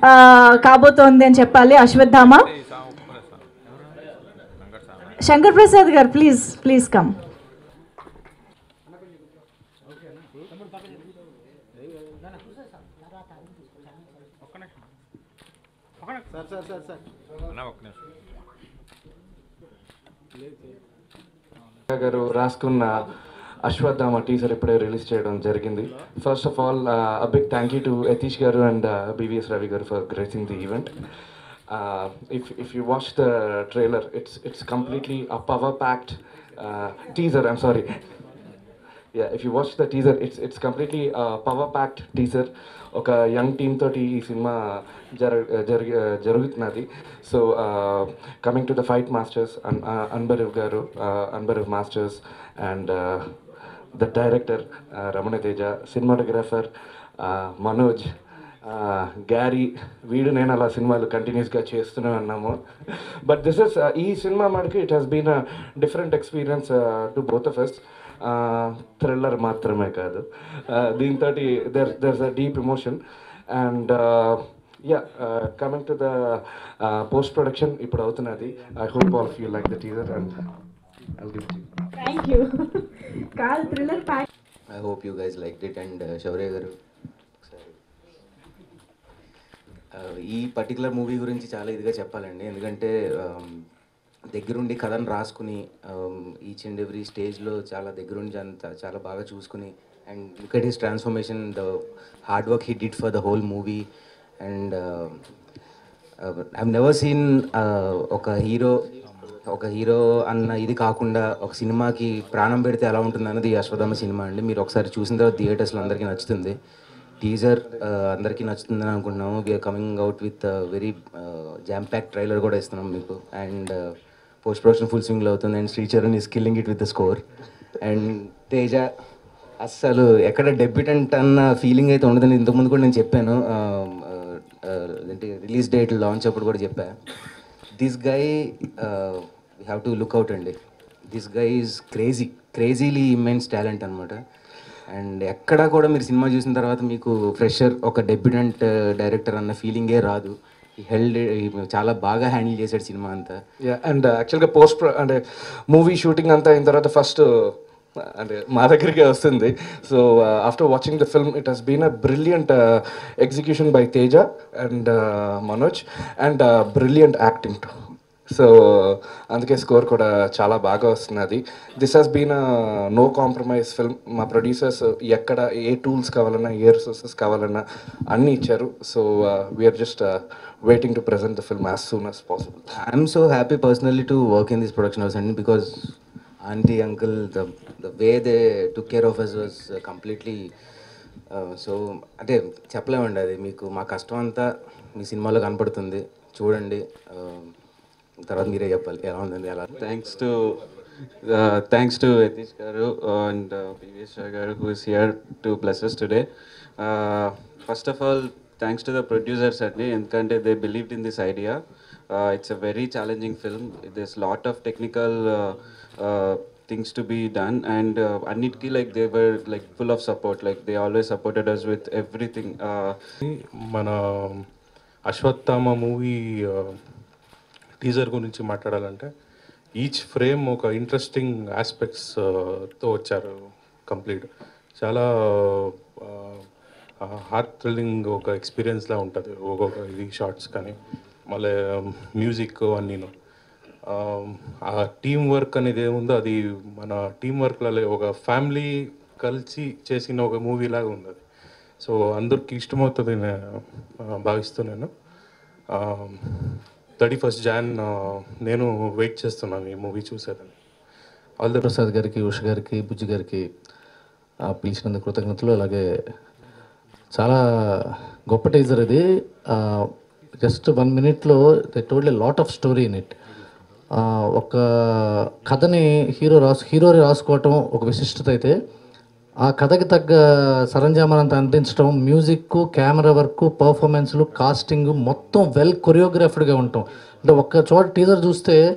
కాబోతోంది అని చెప్పాలి అశ్వత్థామ శంకర్ ప్రసాద్ గారు ప్లీజ్ ప్లీజ్ కమ్ గారు రాసుకున్న అశ్వత్థామ టీజర్ ఇప్పుడే రిలీజ్ చేయడం జరిగింది first of all big thank you to Yatish garu and BVS Ravi garu for gracing the event if if you watch the trailer it's it's completely a power packed teaser I'm sorry yeah if you watch the teaser it's it's completely power packed teaser ఒక young team తోటి ఈ cinema జర జరిగి జరుగుతున్నది so coming to the fight masters Anbariv garu Anbariv masters and the director Ramana Teja cinematographer Manoj గ్యారీ వీడు నేను అలా సినిమాలు కంటిన్యూస్గా చేస్తూనే ఉన్నాము బట్ దిస్ ఇస్ ఈ సినిమా మనకి it has been a different experience to both of us thriller మాత్రమే కాదు దీంతో there there's a deep emotion and yeah coming to the post production ఇప్పుడు అవుతున్నది I hope all you like the teaser and I'll give thank you కాదు thriller pack I hope you guys like it and Shaurya గారు ఒకసారి Uh, ఈ particular movie గురించి చాలా ఇదిగా చెప్పాలండి ఎందుకంటే um, దగ్గరుండి కథను రాసుకుని ఈచ్ అండ్ ఎవ్రీ స్టేజ్లో చాలా దగ్గరుండి అంత చాలా బాగా చూసుకుని and look at his transformation the hard work he did for the whole movie and I've never seen ఒక హీరో ఒక హీరో అన్న ఇది కాకుండా ఒక సినిమాకి ప్రాణం పెడితే ఎలా ఉంటుంది అన్నది ఈ అశ్వథామ సినిమా అండి మీరు ఒకసారి చూసిన తర్వాత థియేటర్స్లో అందరికీ నచ్చుతుంది టీజర్ అందరికీ నచ్చుతుందని అనుకుంటున్నాము we're coming out with very jam pack trailer కూడా ఇస్తున్నాం మీకు అండ్ పోస్ట్ ప్రొడక్షన్ ఫుల్ స్వింగ్లో అవుతుంది and Sricharan is killing it with the score and Teja అస్సలు ఎక్కడ డెబ్యూటెంట్ అన్న ఫీలింగ్ అయితే ఉండదని ఇంతకుముందు కూడా నేను చెప్పాను ఆ, ఆ, ఏంటి రిలీజ్ డేట్ లాంచ్ అప్పుడు కూడా చెప్పా this guy we have to look out అండి this guy is crazy crazily immense talent అనమాట అండ్ ఎక్కడా కూడా మీరు సినిమా చూసిన తర్వాత మీకు ఫ్రెషర్ ఒక డెబ్యూటెంట్ డైరెక్టర్ అన్న ఫీలింగే రాదు ఈ హెల్డ్ చాలా బాగా హ్యాండిల్ చేశాడు సినిమా అంతా యా అండ్ యాక్చువల్గా పోస్ట్ అంటే మూవీ షూటింగ్ అంతా అయిన తర్వాత ఫస్ట్ అంటే మా దగ్గరికి వస్తుంది so after watching the film it has been a brilliant execution by Teja and Manoj and brilliant acting to so అందుకే స్కోర్ కూడా చాలా బాగా వస్తున్నది this has been no compromise film మా ప్రొడ్యూసర్స్ ఎక్కడ ఏ టూల్స్ కావాలన్నా ఏ రిసోర్సెస్ కావాలన్నా అన్నీ ఇచ్చారు so we're just waiting to present the film as soon as possible I'm so happy personally to work in this production house అండి because aunty uncle the the way they took care of us was completely so అంటే చెప్పలేమండి అది మీకు మా కష్టం అంతా మీ సినిమాలో కనపడుతుంది చూడండి Uh, తర్వాత మీరే చెప్పాలి ఎలా ఉందండి ఎలా thanks to uh, thanks to Etish Garu and uh, PVS Shah Garu who is here to bless us today. Uh, first of all, thanks to the producers certainly, ఎందుకంటే they believed in this idea. Uh, it's a very challenging film. There's lot of technical uh, uh, things to be done and uh, అన్నిటికీ like they were like full of support. Like they always supported us with everything. Uh, మన Ashwatthama movie teaser గురించి మాట్లాడాలంటే each frame ఒక interesting aspects తో వచ్చారు complete చాలా heart thrilling ఒక ఎక్స్పీరియన్స్లా ఉంటుంది ఒక్కొక్క ఇది షార్ట్స్ కానీ మళ్ళీ మ్యూజిక్ అన్నీను ఆ టీం వర్క్ అనేది ఏముందో అది మన టీం వర్క్లలో ఒక ఫ్యామిలీ కలిసి చేసిన ఒక మూవీ లాగా ఉంది అది సో అందరికి ఇష్టమవుతుంది నేను ఆ, భావిస్తున్నాను థర్టీ ఫస్ట్ జాన్ నేను వెయిట్ చేస్తున్నాను ఈ మూవీ చూసేదని ఆల్ ద ప్రసాద్ గారికి ఉష గారికి బుజ్జి గారికి ఆ, పిలిచినందుకు కృతజ్ఞతలు అలాగే చాలా గొప్ప టీజర్ ఇది జస్ట్ వన్ మినిట్లో they told a lot of story in it ఒక కథని హీరో రాసు హీరో రాసుకోవటం ఒక విశిష్టత అయితే ఆ కథకి తగ్గ సరంజామానంతా అందించడం మ్యూజిక్ కెమెరా వర్క్ పర్ఫార్మెన్స్లు కాస్టింగ్ మొత్తం వెల్ కొరియోగ్రాఫ్డ్గా ఉంటాం అంటే ఒక్క చోట టీజర్ చూస్తే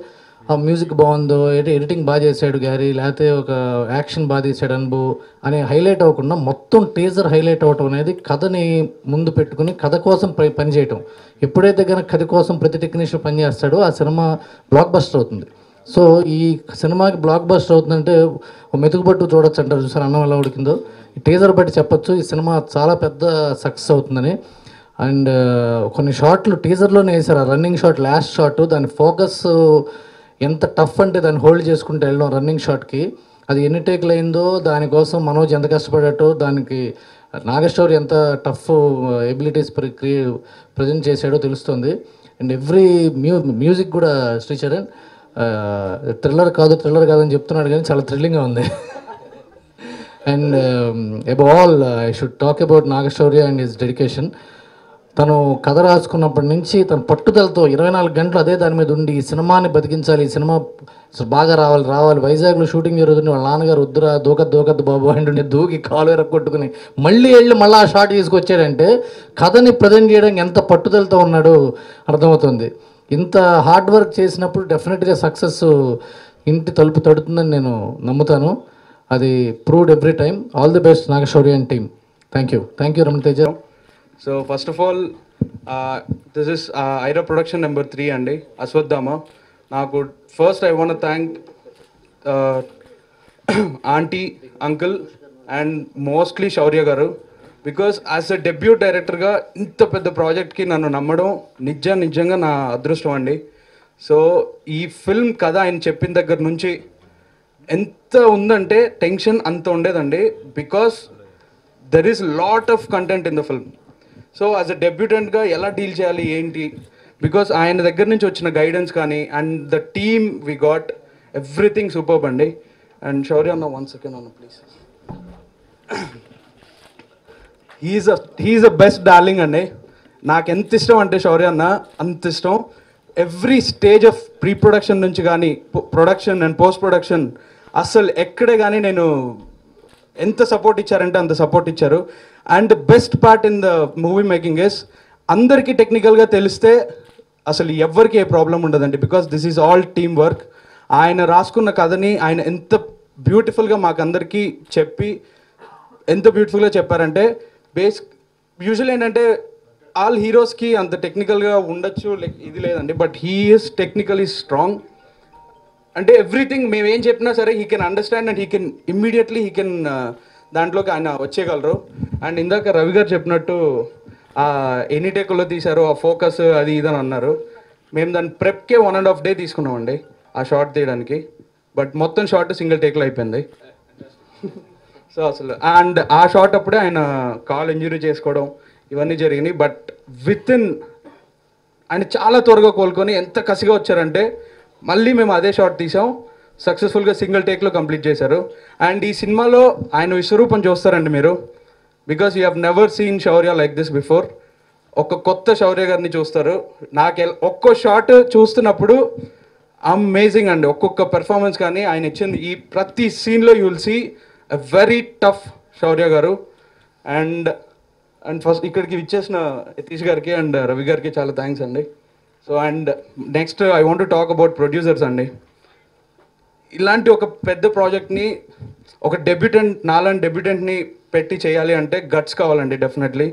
ఆ మ్యూజిక్ బాగుందో ఎడి ఎడిటింగ్ బాగా చేశాడు గ్యారీ లేకపోతే ఒక యాక్షన్ బాగా తీసాడు అనుభవ్ అని హైలైట్ అవ్వకుండా మొత్తం టీజర్ హైలైట్ అవ్వటం అనేది కథని ముందు పెట్టుకుని కథ కోసం పని పనిచేయటం ఎప్పుడైతే కనుక కథ కోసం ప్రతి టెక్నీషియన్ పనిచేస్తాడో ఆ సినిమా బ్లాక్ బస్టర్ అవుతుంది సో ఈ సినిమాకి బ్లాక్ బస్టర్ అవుతుందంటే ఓ మెతుకుబట్టు చూడొచ్చు అంటారు చూసారు అన్నం ఎలా ఉడికిందో ఈ టీజర్ బట్టి చెప్పొచ్చు ఈ సినిమా చాలా పెద్ద సక్సెస్ అవుతుందని అండ్ కొన్ని షాట్లు టీజర్లోనే వేసారు ఆ రన్నింగ్ షాట్ లాస్ట్ షాట్ దాని ఫోకస్ ఎంత టఫ్ అంటే దాన్ని హోల్డ్ చేసుకుంటూ వెళ్ళడం రన్నింగ్ షాట్కి అది ఎన్ని టేక్లు అయిందో దానికోసం మనోజ్ ఎంత కష్టపడటో దానికి నాగేశ్వర్ ఎంత టఫ్ ఎబిలిటీస్ క్రియే ప్రజెంట్ చేశాడో తెలుస్తుంది అండ్ ఎవ్రీ మ్యూ మ్యూజిక్ కూడా శ్రీచరణ్ థ్రిల్లర్ కాదు థ్రిల్లర్ కాదని చెప్తున్నాడు కానీ చాలా థ్రిల్లింగ్గా ఉంది and above all I should talk about Naga Shaurya and his dedication తను కథ రాసుకున్నప్పటి నుంచి తన పట్టుదలతో ఇరవై నాలుగు గంటలు అదే దాని మీద ఉండి ఈ సినిమాని బతికించాలి ఈ సినిమా అసలు బాగా రావాలి రావాలి వైజాగ్లో షూటింగ్ జరుగుతుంది వాళ్ళ నాన్నగారు వద్దురా దూకద్దు దూకద్దు బాబు అంటుండే దూకి కాలు ఎరగొట్టుకుని మళ్ళీ వెళ్ళి మళ్ళీ ఆ షాట్ తీసుకొచ్చాడంటే కథని ప్రజెంట్ చేయడానికి ఎంత పట్టుదలతో ఉన్నాడో అర్థమవుతుంది ఇంత హార్డ్ వర్క్ చేసినప్పుడు డెఫినెట్గా సక్సెస్ ఇంటి తలుపు తడుతుందని నేను నమ్ముతాను అది proved every time all the best Naga Shaurya and team thank you thank you Ramana Teja so first of all this is ఐరా production number three అండి అశ్వత్థామ నాకు first I want thank aunty uncle and mostly శౌర్య గారు బికాస్ యాజ్ అ డెబ్యూట్ డైరెక్టర్గా ఇంత పెద్ద ప్రాజెక్ట్కి నన్ను నమ్మడం నిజ నిజంగా నా అదృష్టం అండి సో ఈ ఫిల్మ్ కథ ఆయన చెప్పిన దగ్గర నుంచి ఎంత ఉందంటే టెన్షన్ అంత ఉండేదండి because there is lot of content in the film so as a డెబ్యూటెంట్గా ఎలా డీల్ చేయాలి ఏంటి బికాస్ ఆయన దగ్గర నుంచి వచ్చిన గైడెన్స్ కానీ and the team we got everything super అండి అండ్ శౌర్య అన్న వన్ సెకండ్ అన్న please he's he's a best darling అండి నాకు ఎంత ఇష్టం అంటే శౌర్య అన్న అంత ఇష్టం every stage of pre production నుంచి కానీ ప్రొడక్షన్ అండ్ పోస్ట్ ప్రొడక్షన్ అస్సలు ఎక్కడే కానీ నేను ఎంత సపోర్ట్ ఇచ్చారంటే అంత సపోర్ట్ ఇచ్చారు and best part in the movie making is అందరికీ టెక్నికల్గా తెలిస్తే అసలు ఎవ్వరికి ఏ ప్రాబ్లం ఉండదండి because this is all team work ఆయన రాసుకున్న కథని ఆయన ఎంత బ్యూటిఫుల్గా మాకందరికీ చెప్పి ఎంత బ్యూటిఫుల్గా చెప్పారంటే బేస్ యూజువల్ ఏంటంటే ఆల్ హీరోస్కి అంత టెక్నికల్గా ఉండొచ్చు లైక్ ఇది లేదండి but he is technically strong అంటే ఎవ్రీథింగ్ మేము ఏం చెప్పినా సరే he can understand and he can immediately he can దాంట్లోకి ఆయన వచ్చేయగలరు అండ్ ఇందాక రవి గారు చెప్పినట్టు ఆ ఎనీ టేకుల్లో తీశారు ఆ ఫోకస్ అది ఇది అని అన్నారు మేము దాని ప్రెప్కే వన్ అండ్ హాఫ్ డే తీసుకున్నామండి ఆ షార్ట్ తీయడానికి బట్ మొత్తం షార్ట్ సింగిల్ టేక్లో అయిపోయింది సో అసలు అండ్ ఆ షార్ట్ అప్పుడే ఆయన కాల్ ఇంజురీ చేసుకోవడం ఇవన్నీ జరిగినాయి బట్ విత్ ఇన్ ఆయన చాలా త్వరగా కోలుకొని ఎంత కసిగా వచ్చారంటే మళ్ళీ మేము అదే షాట్ తీసాం సక్సెస్ఫుల్గా సింగిల్ టేక్లో కంప్లీట్ చేశారు అండ్ ఈ సినిమాలో ఆయన విశ్వరూపం చూస్తారండి మీరు because you have never seen Shaurya like this before ఒక కొత్త శౌర్య గారిని చూస్తారు నాకు ఎల్- ఒక్కో షాట్ చూస్తున్నప్పుడు అమేజింగ్ అండి ఒక్కొక్క పెర్ఫార్మెన్స్ కానీ ఆయన ఇచ్చింది ఈ ప్రతి సీన్లో you will see a very tough Shaurya garu and and first ఇక్కడికి ఇచ్చేసిన యతీష్ గారికి అండ్ రవి గారికి చాలా థ్యాంక్స్ అండి so and next I want talk about producers అండి ఇలాంటి ఒక పెద్ద ప్రాజెక్ట్ని ఒక డెబ్యూటెంట్ నాలాంటి డెబ్యూటెంట్ని పెట్టి చేయాలి అంటే గట్స్ కావాలండి definitely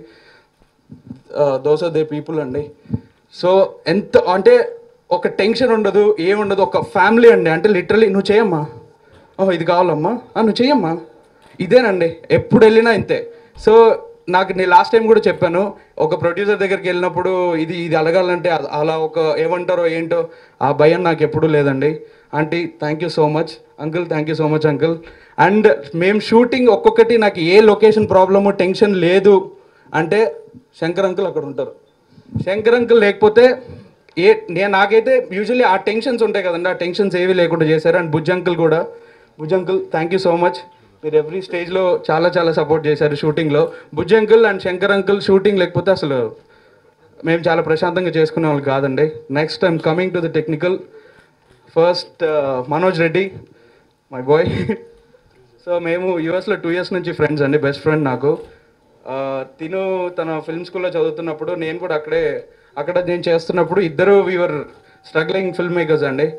those are they people అండి సో ఎంత అంటే ఒక టెన్షన్ ఉండదు ఏముండదు ఒక ఫ్యామిలీ అండి అంటే లిటరలీ నువ్వు చేయమ్మా ఓహో ఇది కావాలమ్మా "ఆ, నువ్వు చెయ్యమ్మా ఇదేనండి ఎప్పుడు వెళ్ళినా ఇంతే సో నాకు నేను లాస్ట్ టైం కూడా చెప్పాను ఒక ప్రొడ్యూసర్ దగ్గరికి వెళ్ళినప్పుడు ఇది ఇది అడగాలంటే అ- అలా ఒక ఏమంటారో ఏంటో ఆ భయం నాకు ఎప్పుడూ లేదండి aunty thank you so much uncle thank you so much uncle and మేము షూటింగ్ ఒక్కొక్కటి నాకు ఏ లొకేషన్ ప్రాబ్లము టెన్షన్ లేదు అంటే శంకర్ అంకుల్ అక్కడ ఉంటారు శంకర్ అంకుల్ లేకపోతే ఏ నేను నాకైతే యూజువల్లీ ఆ టెన్షన్స్ ఉంటాయి కదండి ఆ టెన్షన్స్ ఏవి లేకుండా చేశారు అండ్ బుజ్జ అంకుల్ కూడా Bujja uncle thank you so much మీరు ఎవ్రీ స్టేజ్లో చాలా చాలా సపోర్ట్ చేశారు షూటింగ్లో Bujja uncle and Shankar uncle shooting లేకపోతే అసలు మేము చాలా ప్రశాంతంగా చేసుకునే వాళ్ళు కాదండి next I'm coming to the technical first Manoj Reddy my boy so మేము యూఎస్లో టూ ఇయర్స్ నుంచి ఫ్రెండ్స్ అండి బెస్ట్ ఫ్రెండ్ నాకు ఆ, తిను తన ఫిల్మ్ స్కూల్లో చదువుతున్నప్పుడు నేను కూడా అక్కడే అక్కడ నేను చేస్తున్నప్పుడు ఇద్దరు వీవర్ స్ట్రగ్లింగ్ ఫిల్మ్ మేకర్స్ అండి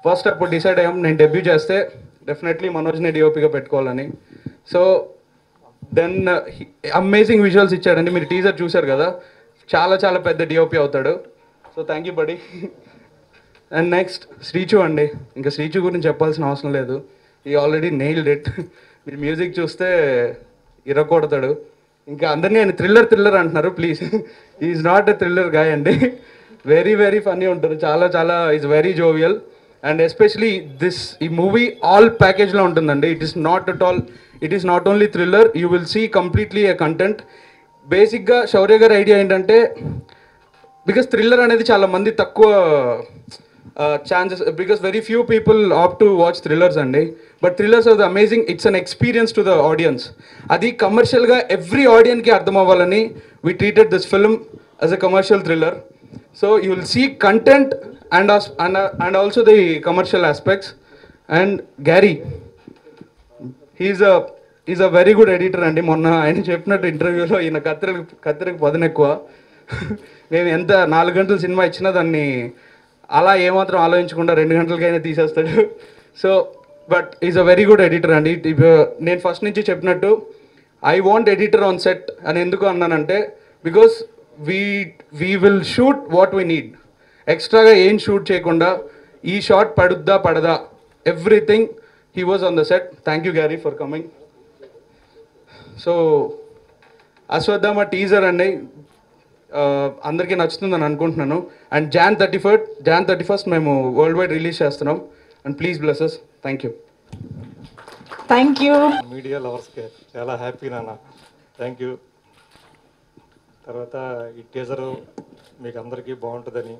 ఫస్ట్ అప్పుడు డిసైడ్ అయ్యాం నేను డెబ్యూ చేస్తే డెఫినెట్లీ మనోజ్ని డిఓపిగా పెట్టుకోవాలని సో దెన్ అమేజింగ్ విజువల్స్ ఇచ్చాడండి మీరు టీజర్ చూశారు కదా చాలా చాలా పెద్ద డిఓపి అవుతాడు so thank you buddy and next Sreechu అండి ఇంకా శ్రీచు గురించి చెప్పాల్సిన అవసరం లేదు ఈ ఆల్రెడీ నెయిల్డ్ ఇట్ మీరు మ్యూజిక్ చూస్తే ఇరగొడతాడు ఇంకా అందరినీ ఆయన థ్రిల్లర్ థ్రిల్లర్ అంటున్నారు please is not a thriller guy అండి వెరీ వెరీ ఫన్నీ ఉంటారు చాలా చాలా is very jovial and especially this ఈ మూవీ ఆల్ ప్యాకేజ్లో ఉంటుందండి it is not at all it is not only thriller you will see completely A content బేసిక్గా శౌర్య గారి idea ఏంటంటే బికాస్ థ్రిల్లర్ అనేది చాలా మంది తక్కువ chances because very few people opt to watch thrillers అండి but thrillers are the amazing it's an experience to the audience అది కమర్షియల్గా ఎవ్రీ ఆడియన్కి అర్థం అవ్వాలని we treated this film as a commercial thriller so you will see content and and also the commercial aspects and Garry he's a is a very good editor అండి మొన్న ఆయన చెప్పినట్టు ఇంటర్వ్యూలో ఈయన కత్తిరకు కత్తిరకు పదన ఎక్కువ మేము ఎంత నాలుగు గంటల సినిమా ఇచ్చినా దాన్ని అలా ఏమాత్రం ఆలోచించకుండా రెండు గంటలకైనా తీసేస్తాడు so but is a very good editor అండి ఇప్- నేను ఫస్ట్ నుంచి చెప్పినట్టు I want editor on set అని ఎందుకు అన్నానంటే because we we will shoot what we need ఎక్స్ట్రాగా ఏం షూట్ చేయకుండా ఈ షాట్ పడుద్దా పడదా everything he was on the set thank you Garry for coming so Ashwathama teaser అండి ఆ, అందరికీ నచ్చుతుందని అనుకుంటున్నాను and Jan thirty first Jan thirty first మేము వరల్డ్ వైడ్ రిలీజ్ చేస్తున్నాం and please blesses thank you thank you media లవర్స్కి చాలా happy నాన్న థ్యాంక్ యూ తర్వాత ఈ టీజరు మీకు అందరికీ బాగుంటుందని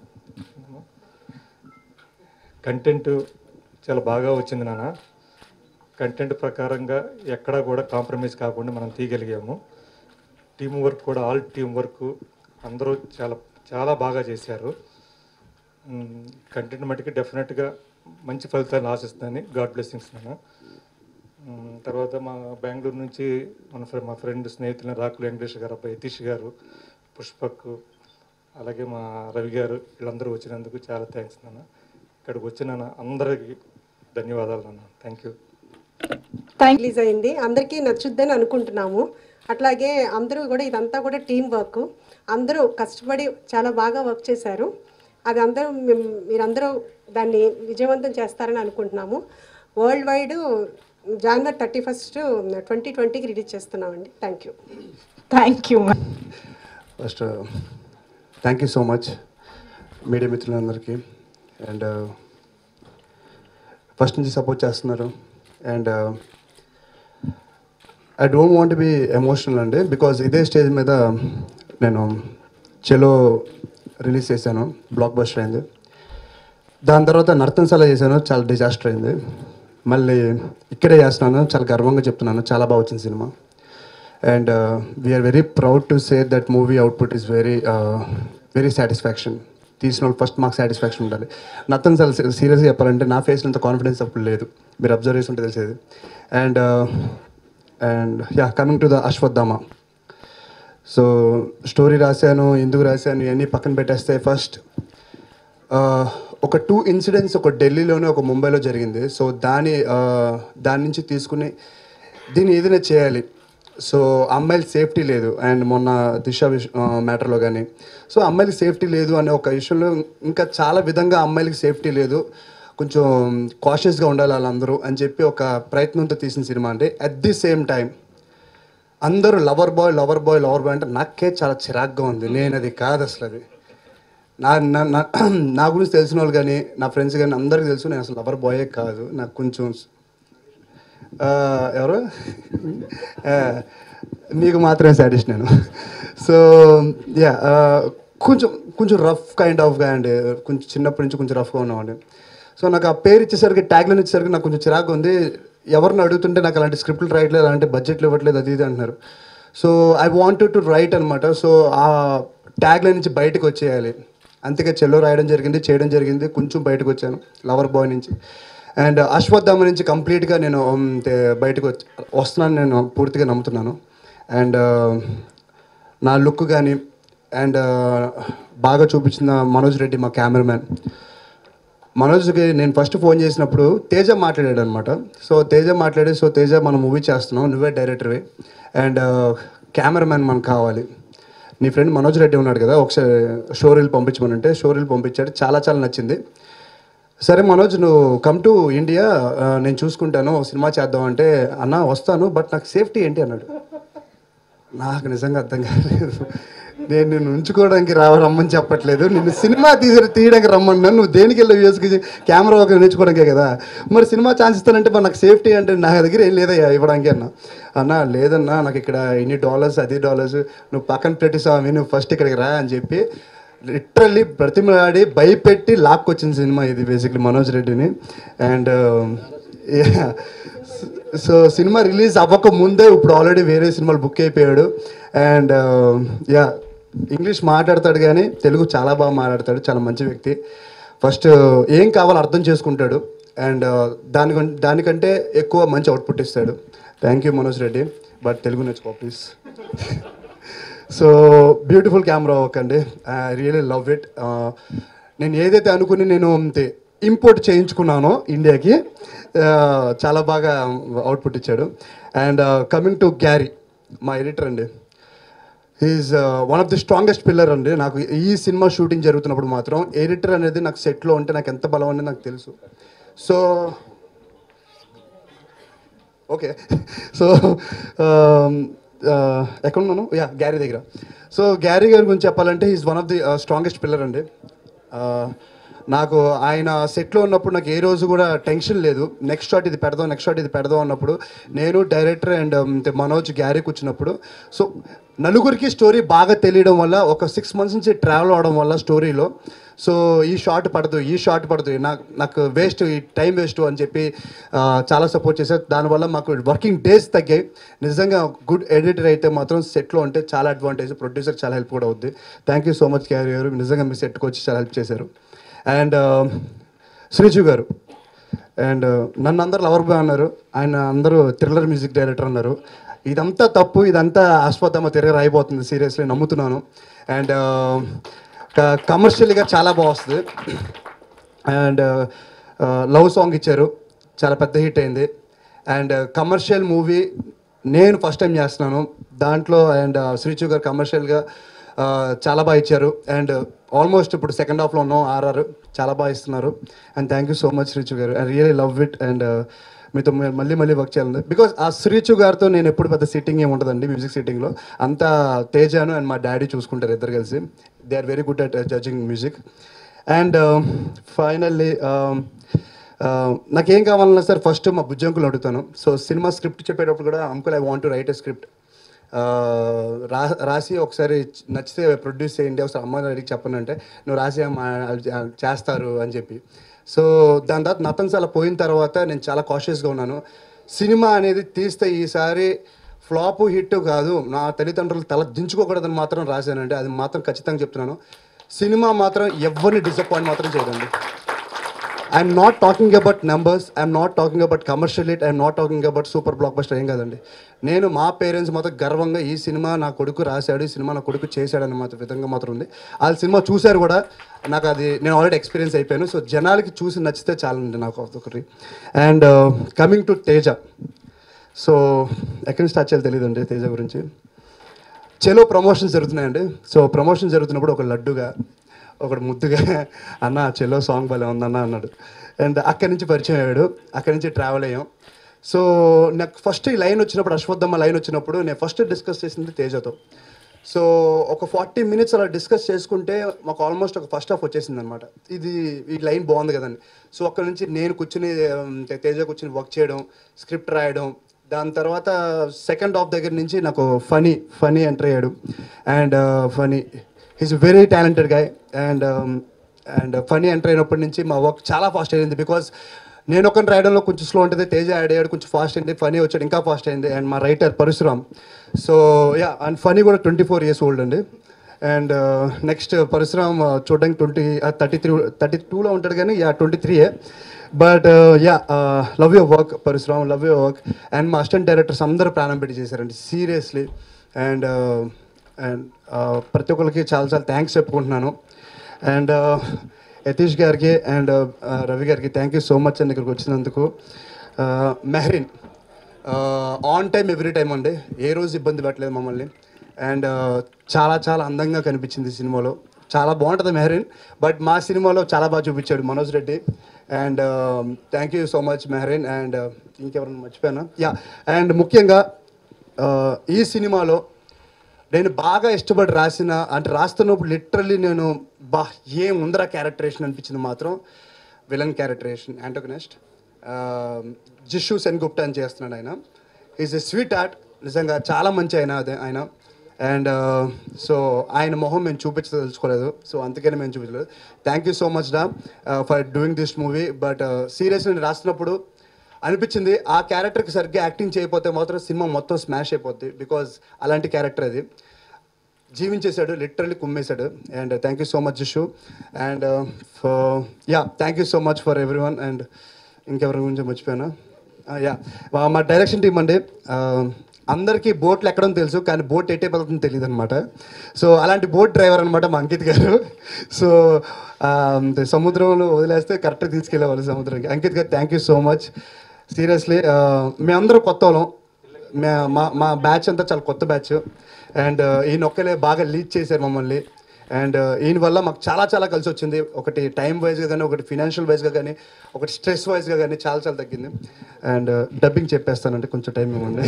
కంటెంట్ చాలా బాగా వచ్చింది నాన్న కంటెంట్ ప్రకారంగా ఎక్కడా కూడా కాంప్రమైజ్ కాకుండా మనం తీయగలిగాము టీం వర్క్ కూడా ఆల్ టీం వర్క్ అందరూ చాలా చాలా బాగా చేశారు కంటెంట్ మటుకు డెఫినెట్గా మంచి ఫలితాలను ఆశిస్తానని గాడ్ బ్లెస్సింగ్స్ నాన్న మ్మ్. తర్వాత మా బెంగళూరు నుంచి మన ఫ్రె- మా ఫ్రెండ్ స్నేహితులు రాకుల వెంకటేష్ గారు అబ్బాయి యతీష్ గారు పుష్పక్ అలాగే మా రవి గారు వీళ్ళందరూ వచ్చినందుకు చాలా థ్యాంక్స్ నాన్న ఇక్కడికి వచ్చిన అందరికీ ధన్యవాదాలు నాన్న థ్యాంక్ యూ థ్యాంక్ రిలీజ్ అయింది అందరికీ నచ్చుద్దని అనుకుంటున్నాము అట్లాగే అందరూ కూడా ఇదంతా కూడా టీం వర్క్ అందరూ కష్టపడి చాలా బాగా వర్క్ చేశారు అది అందరూ మేము- మీరందరూ దాన్ని విజయవంతం చేస్తారని అనుకుంటున్నాము వరల్డ్ వైడ్ జనవరి థర్టీ ఫస్ట్ ట్వంటీ ట్వంటీకి రిలీజ్ చేస్తున్నామండి thank you thank you first thank you so much media మిత్రులందరికీ అండ్ ఫస్ట్ నుంచి సపోర్ట్ చేస్తున్నారు and I don't want be emotional అండి బికాజ్ ఇదే స్టేజ్ మీద నేను చెలో రిలీజ్ చేశాను బ్లాక్ బస్టర్ అయింది దాని తర్వాత నర్తనశాల చేశాను చాలా డిజాస్టర్ అయింది మళ్ళీ ఇక్కడే చేస్తున్నాను చాలా గర్వంగా చెప్తున్నాను చాలా బాగా వచ్చింది సినిమా and we are very proud to say that movie output is very very satisfaction తీసిన వాళ్ళు ఫస్ట్ మాకు సాటిస్ఫాక్షన్ ఉండాలి నత్తన్ చాలా సీరియస్గా చెప్పాలంటే నా ఫేస్లో అంత కాన్ఫిడెన్స్ అప్పుడు లేదు మీరు అబ్జర్వ్ చేసి ఉంటే తెలిసేది and and yeah coming to the Ashwathama so story రాశాను ఎందుకు రాశాను ఇవన్నీ పక్కన పెట్టేస్తే ఫస్ట్ ఒక టూ ఇన్సిడెంట్స్ ఒక ఢిల్లీలోనే ఒక ముంబైలో జరిగింది సో దాని ఆ, దాని నుంచి తీసుకుని దీన్ని ఏదైనా చేయాలి సో అమ్మాయిల సేఫ్టీ లేదు అండ్ మొన్న దిశ విష మ్యాటర్లో కానీ సో అమ్మాయిలకి సేఫ్టీ లేదు అనే ఒక విషయంలో ఇంకా చాలా విధంగా అమ్మాయిలకి సేఫ్టీ లేదు కొంచెం కాషియస్గా ఉండాలి వాళ్ళందరూ అని చెప్పి ఒక ప్రయత్నంతో తీసిన సినిమా అంటే అట్ ది సేమ్ టైం అందరూ lover boy lover boy lover boy అంటే నాకే చాలా చిరాగ్గా ఉంది నేను అది కాదు అసలు అది నా నా- నా- నా గురించి తెలిసిన వాళ్ళు కానీ నా ఫ్రెండ్స్ కానీ అందరికీ తెలుసు నేను అసలు లవర్ బాయే కాదు నాకు కొంచెం ఆ, ఎవరు ఆ, మీకు మాత్రమే సాటిస్ట్ నేను సో యా కొంచెం కొంచెం రఫ్ కైండ్ ఆఫ్గా అండి కొంచెం చిన్నప్పటి నుంచి కొంచెం రఫ్గా ఉన్నామండి సో నాకు ఆ పేరు ఇచ్చేసరికి ట్యాగ్లైన్ ఇచ్చేసరికి నాకు కొంచెం చిరాకు ఉంది ఎవరిని అడుగుతుంటే నాకు అలాంటి స్క్రిప్ట్లు రాయట్లేదు అలాంటి బడ్జెట్లు ఇవ్వట్లేదు అది ఇది అంటున్నారు so I wanted to write అనమాట సో ఆ ట్యాగ్లైన్ నుంచి బయటకు వచ్చేయాలి అంతేగా చెల్లో రాయడం జరిగింది చేయడం జరిగింది కొంచెం బయటకు వచ్చాను లవర్ బాయ్ నుంచి అండ్ అశ్వత్థామ నుంచి కంప్లీట్గా నేను ఉమ్, తే- బయటకు వచ్చి వస్తున్నాను నేను పూర్తిగా నమ్ముతున్నాను అండ్ నా లుక్ కానీ అండ్ బాగా చూపించిన మనోజ్ రెడ్డి మా కెమెరామ్యాన్ మనోజ్కి నేను ఫస్ట్ ఫోన్ చేసినప్పుడు తేజ మాట్లాడాడు అనమాట సో తేజ మాట్లాడి సో తేజ మనం మూవీ చేస్తున్నాం నువ్వే డైరెక్టర్వి అండ్ కెమెరామ్యాన్ మనకు కావాలి నీ ఫ్రెండ్ మనోజ్ రెడ్డి ఉన్నాడు కదా ఒకసారి షోరీల్ పంపించమనంటే షోరీల్ పంపించాడు చాలా చాలా నచ్చింది సరే మనోజ్ నువ్వు కమ్ టు ఇండియా ఆ, నేను చూసుకుంటాను ఒక సినిమా చేద్దాం అంటే అన్న వస్తాను బట్ నాకు సేఫ్టీ ఏంటి అన్నాడు నాకు నిజంగా అర్థం కాలేదు నేను నిన్ను ఉంచుకోవడానికి రావ రమ్మని చెప్పట్లేదు నిన్ను సినిమా తీసి తీయడానికి రమ్మన్నాను నువ్వు దేనికి వెళ్ళి యూఎస్కి కెమెరా ఒక నేర్చుకోవడానికే కదా మరి సినిమా ఛాన్స్ ఇస్తానంటే మరి నాకు సేఫ్టీ అంటే నా దగ్గర ఏం లేదయ్యా ఇవ్వడానికి అన్న అన్న లేదన్నా నాకు ఇక్కడ ఇన్ని డాలర్స్ అది డాలర్స్ నువ్వు పక్కన పెట్టి స్వామి నువ్వు ఫస్ట్ ఇక్కడికి రా అని చెప్పి లిటరల్లీ బ్రతిమలాడి భయపెట్టి లాక్కొచ్చిన సినిమా ఇది బేసిక్లీ మనోజ్ రెడ్డిని అండ్ సో సినిమా రిలీజ్ అవ్వక ముందే ఇప్పుడు ఆల్రెడీ వేరే సినిమాలు బుక్ అయిపోయాడు అండ్ యా ఇంగ్లీష్ మాట్లాడతాడు కానీ తెలుగు చాలా బాగా మాట్లాడతాడు చాలా మంచి వ్యక్తి ఫస్ట్ ఏం కావాలో అర్థం చేసుకుంటాడు అండ్ దాని దానికంటే ఎక్కువ మంచి అవుట్పుట్ ఇస్తాడు thank you Manoj Reddy but Telugu నేర్చుకో please so beautiful camera work అండి ఐ రియలీ లవ్ ఇట్ నేను ఏదైతే అనుకుని నేను ఇంపోర్ట్ చేయించుకున్నానో ఇండియాకి uh, చాలా బాగా అవుట్పుట్ ఇచ్చాడు అండ్ కమింగ్ టు గ్యారీ మా ఎడిటర్ అండి is one of the strongest pillar అండి నాకు ఈ సినిమా షూటింగ్ జరుగుతున్నప్పుడు మాత్రం ఎడిటర్ అనేది నాకు సెట్లో ఉంటే నాకు ఎంత బలం అనేది నాకు తెలుసు సో ఓకే సో ఎక్కడున్నాను యా గ్యారీ దగ్గర సో గ్యారీ గారి గురించి చెప్పాలంటే is one of the strongest pillar అండి Uh, నాకు ఆయన సెట్లో ఉన్నప్పుడు నాకు ఏ రోజు కూడా టెన్షన్ లేదు నెక్స్ట్ షాట్ ఇది పెడదాం నెక్స్ట్ షాట్ ఇది పెడదాం అన్నప్పుడు నేను డైరెక్టర్ అండ్ మనోజ్ గ్యారీ కూర్చున్నప్పుడు సో నలుగురికి స్టోరీ బాగా తెలియడం వల్ల ఒక సిక్స్ మంత్స్ నుంచి ట్రావెల్ అవడం వల్ల స్టోరీలో సో ఈ షార్ట్ పడదు ఈ షార్ట్ పడదు నాకు నాకు వేస్ట్ ఈ టైం వేస్ట్ అని చెప్పి ఆ, చాలా సపోర్ట్ చేశారు దానివల్ల మాకు వర్కింగ్ డేస్ తగ్గాయి నిజంగా గుడ్ ఎడిటర్ అయితే మాత్రం సెట్లో ఉంటే చాలా అడ్వాంటేజ్ ప్రొడ్యూసర్ చాలా హెల్ప్ కూడా అవుద్ది thank you so much Garry గారు నిజంగా మీ సెట్కి వచ్చి చాలా హెల్ప్ చేశారు అండ్ శ్రీజు గారు అండ్ నన్ను అందరు లవర్ బాయ్ అన్నారు ఆయన అందరూ థ్రిల్లర్ మ్యూజిక్ డైరెక్టర్ అన్నారు ఇదంతా తప్పు ఇదంతా ఆస్పదమ్మ తిరగ అయిపోతుంది సీరియస్లీ నమ్ముతున్నాను అండ్ కమర్షియల్గా చాలా బాగా వస్తుంది అండ్ లవ్ సాంగ్ ఇచ్చారు చాలా పెద్ద హిట్ అయింది అండ్ కమర్షియల్ మూవీ నేను ఫస్ట్ టైం చేస్తున్నాను దాంట్లో అండ్ శ్రీచు గారు కమర్షియల్గా చాలా బాగా ఇచ్చారు అండ్ ఆల్మోస్ట్ ఇప్పుడు సెకండ్ హాఫ్లో ఉన్నాం ఆర్ఆర్ చాలా బాగా ఇస్తున్నారు and thank you so much Sreechu గారు I really love it and మీతో మ- మళ్ళీ మళ్ళీ వర్క్ చేయాలి బికాస్ ఆ శ్రీచు గారితో నేను ఎప్పుడు పెద్ద సిట్టింగ్ ఏమి ఉంటుందండి మ్యూజిక్ సిట్టింగ్లో అంతా తేజాను అండ్ మా డాడీ చూసుకుంటారు ఇద్దరు కలిసి they are very good at judging music and finally నాకేం కావాలన్నా సార్ ఫస్ట్ మా బుజ్జంకులు అడుగుతాను సో సినిమా స్క్రిప్ట్ చెప్పేటప్పుడు కూడా uncle I want to write a script రా రాసి ఒకసారి నచ్చితే ప్రొడ్యూస్ చేయండి ఒకసారి అమ్మ డాడీకి చెప్పను అంటే నువ్వు రాసి అమ్మ ఆ, చేస్తారు అని చెప్పి సో దాని తర్వాత నతన్స్ అలా పోయిన తర్వాత నేను చాలా కాషియస్గా ఉన్నాను సినిమా అనేది తీస్తే ఈసారి ఫ్లాప్ హిట్ కాదు నా తల్లిదండ్రులు తల దించుకోకూడదని మాత్రం రాశానంటే అది మాత్రం ఖచ్చితంగా చెప్తున్నాను సినిమా మాత్రం ఎవరిని డిసప్పాయింట్ మాత్రం చేయదండి I'm not talking about numbers I'm not talking about commercial hit I'm not talking about super blockbuster ఏం కాదండి నేను మా పేరెంట్స్ మాత్రం గర్వంగా ఈ సినిమా నా కొడుకు రాశాడు ఈ సినిమా నా కొడుకు చేశాడని మాత్రం విధంగా మాత్రం ఉంది వాళ్ళ సినిమా చూశారు కూడా నాకు అది నేను ఆల్రెడీ ఎక్స్పీరియన్స్ అయిపోయాను సో జనాలకి చూసి నచ్చితే చాలండి నాకు ఒకటి and coming to Teja so ఎక్కడి నుంచి స్టార్ట్ చేయాలో తెలియదండి తేజ గురించి చలో ప్రమోషన్స్ జరుగుతున్నాయండి సో ప్రమోషన్ జరుగుతున్నప్పుడు ఒక లడ్డుగా ఒకడు ముద్దుగా అన్న చెలో సాంగ్ భలే ఉందన్న అన్నాడు అండ్ అక్కడి నుంచి పరిచయం అయ్యాడు అక్కడి నుంచి ట్రావెల్ అయ్యాం సో నాకు ఫస్ట్ ఈ లైన్ వచ్చినప్పుడు అశ్వత్థమ్మ లైన్ వచ్చినప్పుడు నేను ఫస్ట్ డిస్కస్ చేసింది తేజతో సో ఒక ఫార్టీ మినిట్స్ అలా డిస్కస్ చేసుకుంటే మాకు ఆల్మోస్ట్ ఒక ఫస్ట్ హాఫ్ వచ్చేసింది అనమాట ఇది ఈ లైన్ బాగుంది కదండి సో అక్కడ నుంచి నేను కూర్చుని ఉమ్, తేజ కూర్చుని వర్క్ చేయడం స్క్రిప్ట్ రాయడం దాని తర్వాత సెకండ్ హాఫ్ దగ్గర నుంచి నాకు ఫనీ ఫనీ ఎంటర్ అయ్యాడు and Phani he's very talented guy and and Phani enter అయినప్పటి నుంచి మా వర్క్ చాలా ఫాస్ట్ అయింది బికాస్ నేను ఒకరిని రాయడంలో కొంచెం స్లో ఉంటుంది తేజ యాడ్ అయ్యాడు కొంచెం ఫాస్ట్ అయింది ఫనీ వచ్చాడు ఇంకా ఫాస్ట్ అయింది అండ్ మా writer Parasuram so yeah and Phani కూడా ట్వంటీ ఫోర్ ఇయర్స్ ఓల్డ్ అండి అండ్ నెక్స్ట్ పరశురామ్ చూడడానికి ట్వంటీ థర్టీ త్రీ థర్టీ టూలో ఉంటాడు కానీ యా ట్వంటీ త్రీయే but yeah love your work Parasuram love your work and మా అసిస్టెంట్ డైరెక్టర్స్ అందరూ ప్రాణం పెట్టి చేశారండి సీరియస్లీ అండ్ అండ్ ప్రతి ఒక్కరికి చాలా చాలా థ్యాంక్స్ చెప్పుకుంటున్నాను అండ్ యతీష్ గారికి అండ్ రవి గారికి థ్యాంక్ యూ సో మచ్ అండి ఇక్కడికి వచ్చినందుకు Mehreen on time every time అండి ఏ రోజు ఇబ్బంది పెట్టలేదు మమ్మల్ని అండ్ చాలా చాలా అందంగా కనిపించింది ఈ సినిమాలో చాలా బాగుంటుంది మెహరిన్ బట్ మా సినిమాలో చాలా బాగా చూపించాడు Manoj Reddy and thank you so much Mehreen and ఇంకెవరైనా మర్చిపోయాను యా అండ్ ముఖ్యంగా uh, ఈ సినిమాలో నేను బాగా ఇష్టపడి రాసిన అంటే రాస్తున్నప్పుడు లిటరల్లీ నేను బా ఏం ఉందరా క్యారెక్టరేషన్ అనిపించింది మాత్రం villain characterisation antagonist Jisshu Sengupta అని చేస్తున్నాడు ఆయన ఈజ్ ఎ స్వీట్ ఆర్ట్ నిజంగా చాలా మంచి ఆయన అదే ఆయన అండ్ సో ఆయన మొహం మేము చూపించదలుచుకోలేదు సో అందుకని మేము చూపించలేదు థ్యాంక్ యూ సో మచ్ డా for doing this movie but serious నేను రాసినప్పుడు అనిపించింది ఆ క్యారెక్టర్కి సరిగ్గా యాక్టింగ్ చేయకపోతే మాత్రం సినిమా మొత్తం స్మాష్ అయిపోద్ది బికాజ్ అలాంటి క్యారెక్టర్ అది జీవించేశాడు లిటరల్లీ కుమ్మేశాడు and thank you so much Jisshu and yeah thank you so much for everyone and ఇంకెవరి గురించి మర్చిపోయాను యా మా డైరెక్షన్ టీం అండి uh, అందరికీ బోట్లు ఎక్కడం తెలుసు కానీ బోట్ ఎట్టే పడుతుందో తెలియదు అనమాట సో అలాంటి బోట్ డ్రైవర్ అనమాట మా అంకిత్ గారు సో సముద్రంలో వదిలేస్తే కరెక్ట్గా తీసుకెళ్ళేవాళ్ళు సముద్రానికి అంకిత్ గారు thank you so much seriously మేమందరం కొత్త వాళ్ళం మే మా మా బ్యాచ్ అంతా చాలా కొత్త బ్యాచ్ అండ్ ఈయన ఒక్కలే బాగా లీడ్ చేశారు మమ్మల్ని అండ్ ఈయన వల్ల మాకు చాలా చాలా కలిసి వచ్చింది ఒకటి టైం వైజ్గా కానీ ఒకటి ఫినాన్షియల్ వైజ్గా కానీ ఒకటి స్ట్రెస్ వైజ్గా కానీ చాలా చాలా తగ్గింది అండ్ డబ్బింగ్ చెప్పేస్తానంటే కొంచెం టైం ఇవ్వండి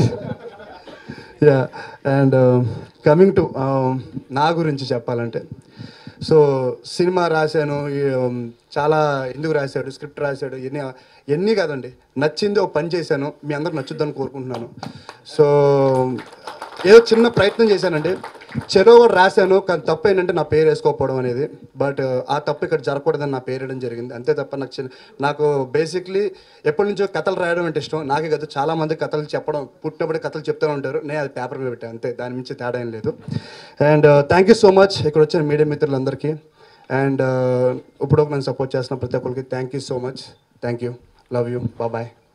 యా అండ్ కమింగ్ టు నా గురించి చెప్పాలంటే సో సినిమా రాశాను ఈ, um, చాలా ఎందుకు రాశాడు స్క్రిప్ట్ రాశాడు ఎన్ని ఎన్ని కాదండి నచ్చింది ఒక పని చేశాను మీ అందరికి నచ్చుద్దని కోరుకుంటున్నాను సో ఏదో చిన్న ప్రయత్నం చేశానండి చెరో ఒకటి రాశాను కానీ తప్పు ఏంటంటే నా పేరు వేసుకోకపోవడం అనేది బట్ ఆ తప్పు ఇక్కడ జరగకూడదని నా పేరు వేయడం జరిగింది అంతే తప్ప నాకు చిన్న నాకు బేసిక్లీ ఎప్పటి నుంచో కథలు రాయడం అంటే ఇష్టం నాకే కదా చాలా మంది కథలు చెప్పడం పుట్టినప్పుడు కథలు చెప్తూ ఉంటారు నేను అది పేపర్ మీద పెట్టాను అంతే దాని మించి తేడా ఏం లేదు and thank you so much ఇక్కడ వచ్చిన మీడియా మిత్రులందరికీ అండ్ ఇప్పుడు నన్ను సపోర్ట్ చేస్తున్న ప్రతి ఒక్కరికి thank you so much thank you love you bye